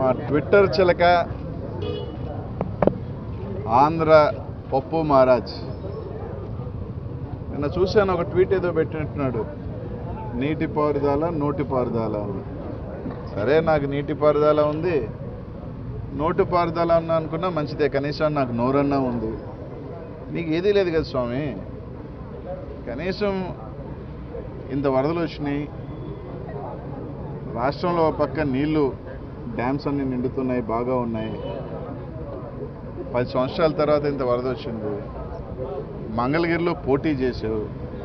మా ట్విట్టర్ చిలక ఆంధ్ర పప్పు మహారాజ్ నిన్న చూశాను ఒక ట్వీట్ ఏదో పెట్టినట్టున్నాడు నీటి పారుదల నోటి పారుదల అని సరే నాకు నీటి పారుదల ఉంది నోటి పారుదల అన్న అనుకున్నా మంచిదే కనీసం నాకు నోరన్నా ఉంది నీకు ఏదీ లేదు కదా స్వామి కనీసం ఇంత వరదలు వచ్చినాయి రాష్ట్రంలో ఒక పక్క నీళ్లు డ్యామ్స్ అన్ని నిండుతున్నాయి బాగా ఉన్నాయి పది సంవత్సరాల తర్వాత ఇంత వరద వచ్చింది మంగళగిరిలో పోటీ చేసావు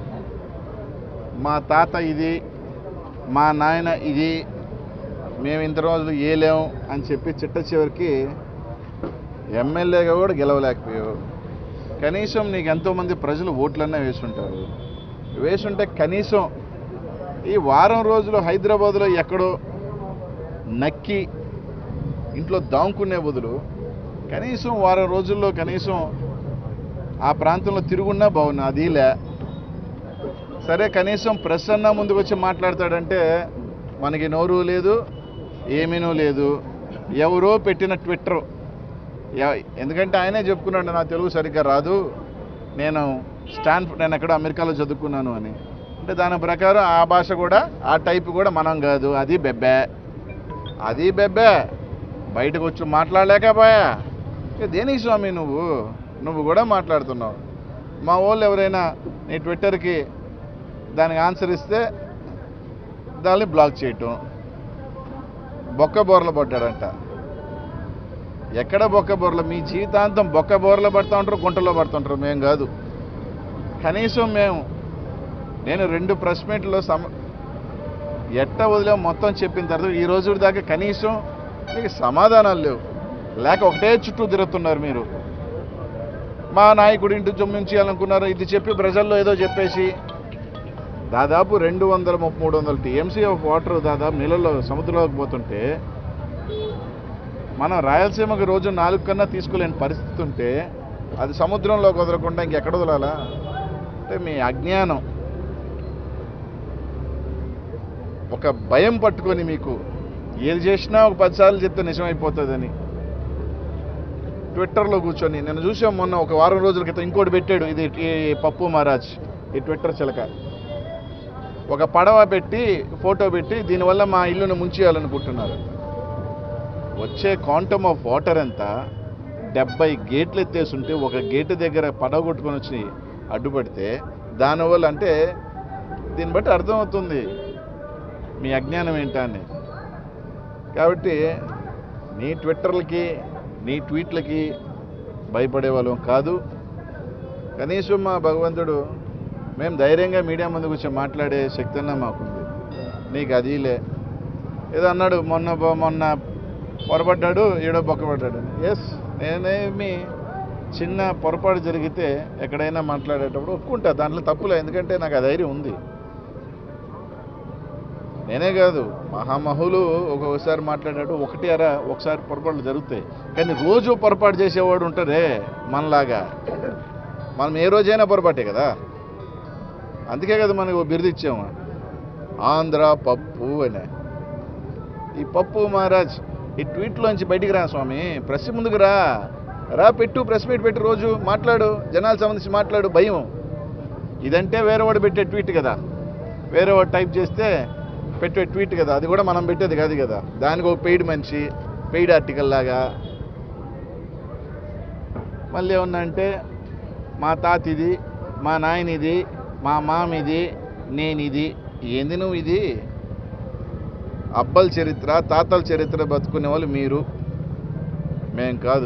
మా తాత ఇది మా నాయన ఇది మేము ఇంత రోజులు ఏలేం అని చెప్పి చిట్ట చివరికి ఎమ్మెల్యేగా కూడా గెలవలేకపోయావు కనీసం నీకు ఎంతోమంది ప్రజలు ఓట్లన్నా వేసుంటారు వేసుంటే కనీసం ఈ వారం రోజులు హైదరాబాద్లో ఎక్కడో నక్కి ఇంట్లో దాంకునే బదులు కనీసం వారం రోజుల్లో కనీసం ఆ ప్రాంతంలో తిరుగున్నా బాగున్నా అదిలే సరే కనీసం ప్రెస్ అన్నా ముందుకు వచ్చి మాట్లాడతాడంటే మనకి నోరు లేదు ఏమీనూ లేదు ఎవరో పెట్టిన ట్విట్టర్ ఎ- ఎందుకంటే ఆయనే చెప్పుకున్నాడు నా తెలుగు సరిగ్గా రాదు నేను స్టాన్ నేను ఎక్కడో అమెరికాలో చదువుకున్నాను అని అంటే దాని ప్రకారం ఆ భాష కూడా ఆ టైప్ కూడా మనం కాదు అది బెబ్బే అది బెబ్బే బయటకు వచ్చి మాట్లాడలేకపోయా ఇక దేనికి స్వామి నువ్వు నువ్వు కూడా మాట్లాడుతున్నావు మా వాళ్ళు ఎవరైనా నీ ట్విట్టర్కి దానికి ఆన్సర్ ఇస్తే దాన్ని బ్లాక్ చేయటం బొక్క బోర్ల పడ్డాడంట ఎక్కడ బొక్క బోర్ల మీ జీవితాంతం బొక్క బోర్ల పడుతూ ఉంటారు గుంటలో పడుతుంటారు మేము కాదు కనీసం మేము నేను రెండు ప్రెస్ మీట్లో సమ ఎట్ట వదిలేం మొత్తం చెప్పిన తర్వాత ఈ రోజు దాకా కనీసం మీకు సమాధానాలు లేవు లేక ఒకటే చుట్టూ తిరుగుతున్నారు మీరు మా నాయకుడి ఇంటి జొమ్మించాలనుకున్నారు ఇది చెప్పి ప్రజల్లో ఏదో చెప్పేసి దాదాపు రెండు వందల ముప్పై మూడు వందల టీఎంసీ ఆఫ్ వాటర్ దాదాపు నీళ్ళలో సముద్రంలోకి పోతుంటే మనం రాయలసీమకి రోజు నాలుగు కన్నా తీసుకోలేని పరిస్థితి ఉంటే అది సముద్రంలో కుదరకుండా ఇంకెక్కడ వదలాలా అంటే మీ అజ్ఞానం ఒక భయం పట్టుకొని మీకు ఏది చేసినా ఒక పదిసార్లు చెప్తే నిజమైపోతుందని ట్విట్టర్లో కూర్చొని నేను చూసాం మొన్న ఒక వారం రోజుల క్రితం ఇంకోటి పెట్టాడు ఇది ఈ పప్పు మహారాజ్ ఈ ట్విట్టర్ చిలక ఒక పడవ పెట్టి ఫోటో పెట్టి దీనివల్ల మా ఇల్లును ముంచేయాలనుకుంటున్నారు వచ్చే క్వాంటమ్ ఆఫ్ వాటర్ ఎంత డెబ్బై గేట్లు ఎత్తేసుంటే ఒక గేటు దగ్గర పడవ కొట్టుకొని వచ్చి అడ్డుపడితే దానివల్ల అంటే దీన్ని బట్టి అర్థమవుతుంది మీ అజ్ఞానం ఏంటా అని కాబట్టి నీ ట్విట్టర్లకి నీ ట్వీట్లకి భయపడే వాళ్ళం కాదు కనీసం మా భగవంతుడు మేము ధైర్యంగా మీడియా ముందు కూర్చొని మాట్లాడే శక్తి అన్నా మాకుంది నీకు అదిలే ఏదో అన్నాడు మొన్న బ- మొన్న పొరపడ్డాడు ఏడో బొక్కపడ్డాడు ఎస్ నేనేమి చిన్న పొరపాటు జరిగితే ఎక్కడైనా మాట్లాడేటప్పుడు ఒప్పుకుంటా దాంట్లో తప్పులే ఎందుకంటే నాకు ఆ ధైర్యం ఉంది నేనే కాదు మహామహులు ఒక్కొక్కసారి మాట్లాడాడు ఒకటి అర ఒకసారి పొరపాట్లు జరుగుతాయి కానీ రోజు పొరపాటు చేసేవాడు ఉంటాడే మనలాగా మనం ఏ రోజైనా పొరపాటే కదా అందుకే కదా మనకు ఓ బిరుదు ఇచ్చాము ఆంధ్ర పప్పు అనే ఈ పప్పు మహారాజ్ ఈ ట్వీట్లోంచి బయటికి రా స్వామి ప్రెస్ ముందుకు రా రా పెట్టు ప్రెస్ మీట్ పెట్టి రోజు మాట్లాడు జనాలకు సంబంధించి మాట్లాడు భయం ఇదంటే వేరే వాడు పెట్టే ట్వీట్ కదా వేరే వాడు టైప్ చేస్తే పెట్టే ట్వీట్ కదా అది కూడా మనం పెట్టేది కాదు కదా దానికి ఒక పెయిడ్ మనిషి పెయిడ్ ఆర్టికల్ లాగా మళ్ళీ ఏమన్నా అంటే మా తాత ఇది మా నాయన ఇది మా మామ ఇది నేను ఇది ఏంది నువ్వు ఇది అబ్బల చరిత్ర తాతల చరిత్ర బతుకునే వాళ్ళు మీరు మేం కాదు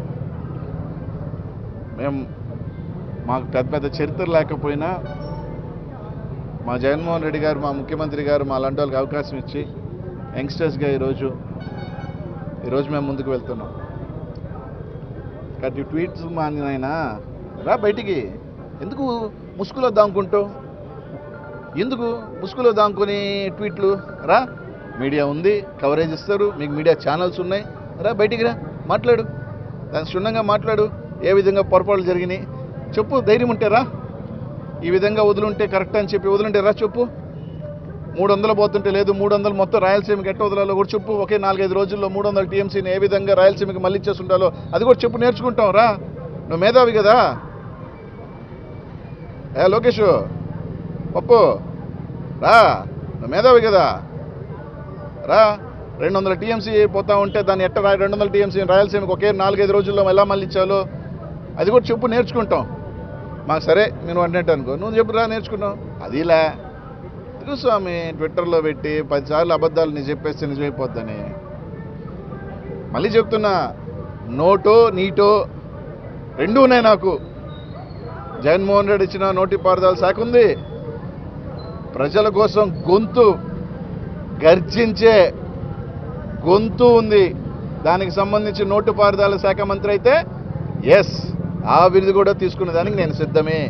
మేము మాకు పెద్ద పెద్ద చరిత్ర లేకపోయినా మా జగన్మోహన్ రెడ్డి గారు మా ముఖ్యమంత్రి గారు మా లాంటి వాళ్ళకి అవకాశం ఇచ్చి యంగ్స్టర్స్గా ఈరోజు ఈరోజు మేము ముందుకు వెళ్తున్నాం కాబట్టి ట్వీట్స్ మానినైనా రా బయటికి ఎందుకు ముసుగులో దాంకుంటావు ఎందుకు ముసుగులో దాంకొని ట్వీట్లు రా మీడియా ఉంది కవరేజ్ ఇస్తారు మీకు మీడియా ఛానల్స్ ఉన్నాయి రా బయటికి రా మాట్లాడు దాని క్షుణ్ణంగా మాట్లాడు ఏ విధంగా పొరపాట్లు జరిగినాయి చెప్పు ధైర్యం ఉంటే రా ఈ విధంగా వదులుంటే కరెక్ట్ అని చెప్పి వదులుంటే రా చెప్పు మూడు వందలు పోతుంటే లేదు మూడు వందలు మొత్తం రాయలసీమకి ఎట్ట వదలాలో కూడా చెప్పు ఒకే నాలుగైదు రోజుల్లో మూడు వందల టీఎంసీని ఏ విధంగా రాయలసీమకి మళ్ళీ ఇచ్చేస్తుంటాలో అది కూడా చెప్పు నేర్చుకుంటాం రా నువ్వు మేధావి కదా ఏ లోకేష్ పప్పు రా నువ్వు మేధావి కదా రా రెండు వందల టీఎంసీ పోతా ఉంటే దాన్ని ఎట్ట రా రెండు వందల టీఎంసీ రాయలసీమకి ఒకే నాలుగైదు రోజుల్లో ఎలా మళ్ళీ ఇచ్చాలో అది కూడా చెప్పు నేర్చుకుంటాం మాకు సరే నేను అన్నట్టు అనుకో నువ్వు చెప్పు రా నేర్చుకున్నావు అదిలా ఎందుకు స్వామి ట్విట్టర్లో పెట్టి పదిసార్లు అబద్ధాలు నీ చెప్పేస్తే నిజమైపోద్దని మళ్ళీ చెప్తున్నా నోటో నీటో రెండూ ఉన్నాయి నాకు జగన్మోహన్ రెడ్డి ఇచ్చిన నోటి పారుదల శాఖ ఉంది ప్రజల కోసం గొంతు గర్జించే గొంతు ఉంది దానికి సంబంధించి నోటు పారుదల శాఖ మంత్రి అయితే ఎస్ ఆ బిరుదు కూడా తీసుకునే దానికి నేను సిద్ధమే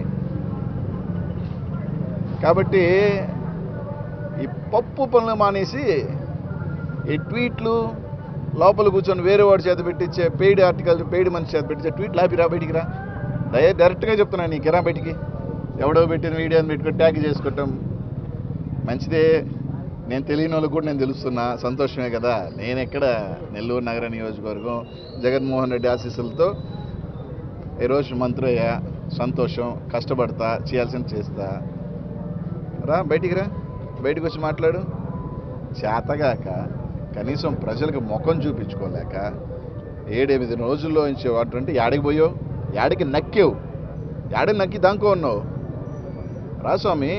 కాబట్టి ఈ పప్పు పనులు మానేసి ఈ ట్వీట్లు లోపల కూర్చొని వేరే వాడి చేత పెట్టించే పెయిడ్ ఆర్టికల్ పెయిడ్ మనిషి చేత పెట్టించే ట్వీట్లు ఆపిరా బయటికి రా డై- డైరెక్ట్గా చెప్తున్నాను నీకు రా బయటికి ఎవడో పెట్టిన వీడియోని పెట్టుకొని ట్యాగ్ చేసుకుంటాం మంచిదే నేను తెలియని వాళ్ళకి కూడా నేను తెలుస్తున్నా సంతోషమే కదా నేను ఎక్కడ నెల్లూరు నగర నియోజకవర్గం జగన్మోహన్ రెడ్డి ఆశీస్సులతో ఈరోజు మంత్రి అయ్యా సంతోషం కష్టపడతా చేయాల్సింది చేస్తా రా బయటికి రా బయటికి వచ్చి మాట్లాడు చేతగాక కనీసం ప్రజలకు ముఖం చూపించుకోలేక ఏడెనిమిది రోజుల్లో నుంచి అంటే యాడికి పోయావు యాడికి నక్కేవు యాడికి నక్కి దాంకో ఉన్నావు రా స్వామి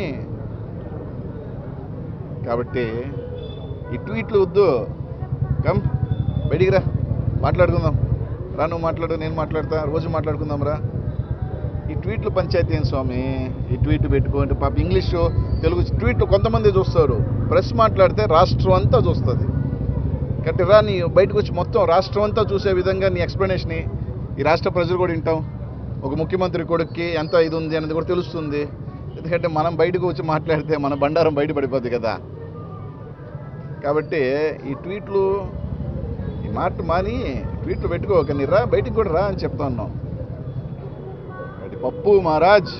కాబట్టి ఈ ట్వీట్లు వద్దు కమ్ బయటికి రా మాట్లాడుకుందాం రా నువ్వు మాట్లాడు నేను మాట్లాడతా రోజు మాట్లాడుకుందాం రా ఈ ట్వీట్లు పంచాయతీ ఏం స్వామి ఈ ట్వీట్ పెట్టుకోండి పాప ఇంగ్లీష్ తెలుగు ట్వీట్లు కొంతమంది చూస్తారు ప్రెస్ మాట్లాడితే రాష్ట్రం అంతా చూస్తుంది కాబట్టి రా నీ బయటకు వచ్చి మొత్తం రాష్ట్రం అంతా చూసే విధంగా నీ ఎక్స్ప్లెనేషన్ ఈ రాష్ట్ర ప్రజలు కూడా వింటాం ఒక ముఖ్యమంత్రి కొడుక్కి ఎంత ఇది ఉంది అనేది కూడా తెలుస్తుంది ఎందుకంటే మనం బయటకు వచ్చి మాట్లాడితే మన బండారం బయటపడిపోద్ది కదా కాబట్టి ఈ ట్వీట్లు ఈ మాట మాని ట్వీట్లు పెట్టుకోక నీ రా బయటికి కూడా రా అని చెప్తా ఉన్నాం అది పప్పు మహారాజ్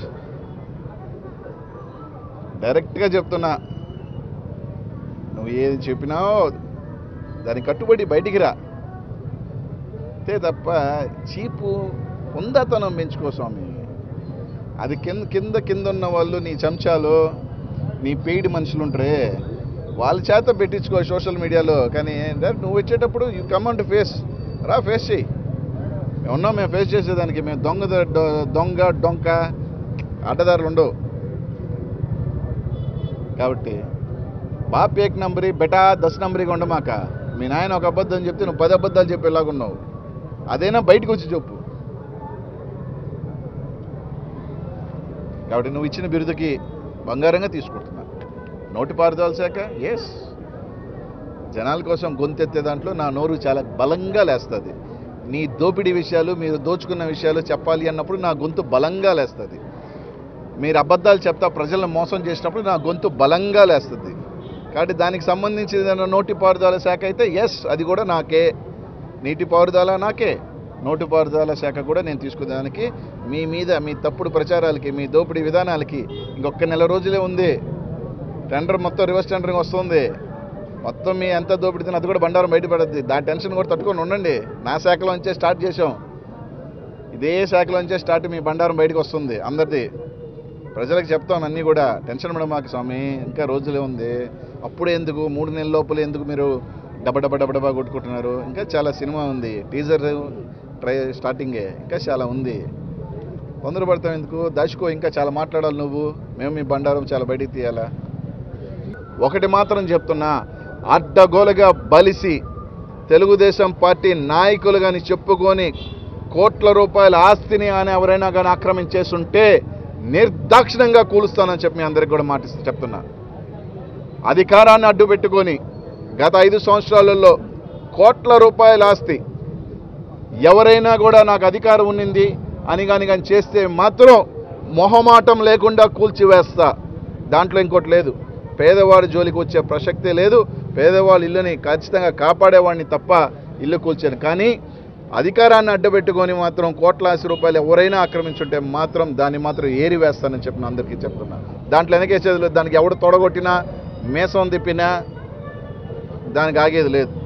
డైరెక్ట్గా చెప్తున్నా నువ్వు ఏది చెప్పినావో దానికి కట్టుబడి బయటికి రా అంతే తప్ప చీపు ఉందాతనం పెంచుకో స్వామి అది కింద కింద కింద ఉన్న వాళ్ళు నీ చెంచాలు నీ పెయిడ్ మనుషులు ఉంటారే వాళ్ళ చేత పెట్టించుకో సోషల్ మీడియాలో కానీ డైరెక్ట్ నువ్వు వచ్చేటప్పుడు యూ కమ్ టు ఫేస్ రా ఫేస్ చెయ్యి మేము ఉన్నాం మేము ఫేస్ చేసేదానికి మేము దొంగ దొ- దొంగ డొంక అడ్డదారులు ఉండవు కాబట్టి బాప్ ఏక్ నంబరి బెటా దశ నంబరిగా ఉండమాక మీ నాయన ఒక అబద్ధం చెప్తే నువ్వు పది అబద్ధాలు చెప్పేలాగున్నావు అదైనా బయటకు వచ్చి చెప్పు కాబట్టి నువ్వు ఇచ్చిన బిరుదుకి బంగారంగా తీసుకుంటున్నా నోటి పారుదల శాఖ ఎస్ జనాల కోసం గొంతెత్తే దాంట్లో నా నోరు చాలా బలంగా లేస్తుంది నీ దోపిడీ విషయాలు మీరు దోచుకున్న విషయాలు చెప్పాలి అన్నప్పుడు నా గొంతు బలంగా లేస్తుంది మీరు అబద్ధాలు చెప్తా ప్రజలను మోసం చేసినప్పుడు నా గొంతు బలంగా లేస్తుంది కాబట్టి దానికి సంబంధించిన నోటి పారుదల శాఖ అయితే ఎస్ అది కూడా నాకే నీటి పారుదల నాకే నోటి పారుదల శాఖ కూడా నేను తీసుకునేదానికి మీ మీద మీ తప్పుడు ప్రచారాలకి మీ దోపిడీ విధానాలకి ఇంకొక నెల రోజులే ఉంది టెండర్ మొత్తం రివర్స్ టెండరింగ్ వస్తుంది మొత్తం మీ ఎంత దోపిడితే అది కూడా బండారం బయటపడద్ది దాని టెన్షన్ కూడా తట్టుకొని ఉండండి నా శాఖలోంచే స్టార్ట్ చేసాం ఇదే శాఖలోంచే స్టార్ట్ మీ బండారం బయటకు వస్తుంది అందరిది ప్రజలకు చెప్తాం అన్నీ కూడా టెన్షన్ పడ మాకు స్వామి ఇంకా రోజులే ఉంది అప్పుడే ఎందుకు మూడు నెలల లోపల ఎందుకు మీరు డబ్బ డబ్బ డబ్బ డబ్బా కొట్టుకుంటున్నారు ఇంకా చాలా సినిమా ఉంది టీజర్ ట్రై స్టార్టింగే ఇంకా చాలా ఉంది తొందరపడతాం ఎందుకు దాచుకో ఇంకా చాలా మాట్లాడాలి నువ్వు మేము మీ బండారం చాలా బయటికి తీయాలా ఒకటి మాత్రం చెప్తున్నా అడ్డగోలుగా బలిసి తెలుగుదేశం పార్టీ నాయకులు కానీ చెప్పుకొని కోట్ల రూపాయల ఆస్తిని అని ఎవరైనా కానీ ఆక్రమించేస్తుంటే నిర్దాక్షిణంగా కూలుస్తానని చెప్పి మీ అందరికి కూడా మాట చెప్తున్నా అధికారాన్ని అడ్డు పెట్టుకొని గత ఐదు సంవత్సరాలలో కోట్ల రూపాయల ఆస్తి ఎవరైనా కూడా నాకు అధికారం ఉన్నింది అని కానీ కానీ చేస్తే మాత్రం మొహమాటం లేకుండా కూల్చివేస్తా దాంట్లో ఇంకోటి లేదు పేదవాడి జోలికి వచ్చే ప్రసక్తే లేదు పేదవాళ్ళ ఇల్లుని ఖచ్చితంగా కాపాడేవాడిని తప్ప ఇల్లు కూల్చాను కానీ అధికారాన్ని అడ్డబెట్టుకొని మాత్రం కోట్లాది రూపాయలు ఎవరైనా ఆక్రమించుంటే మాత్రం దాన్ని మాత్రం ఏరి వేస్తానని చెప్పిన అందరికీ చెప్తున్నా దాంట్లో వెనకేసేది లేదు దానికి ఎవడు తొడగొట్టినా మీసం తిప్పినా దానికి ఆగేది లేదు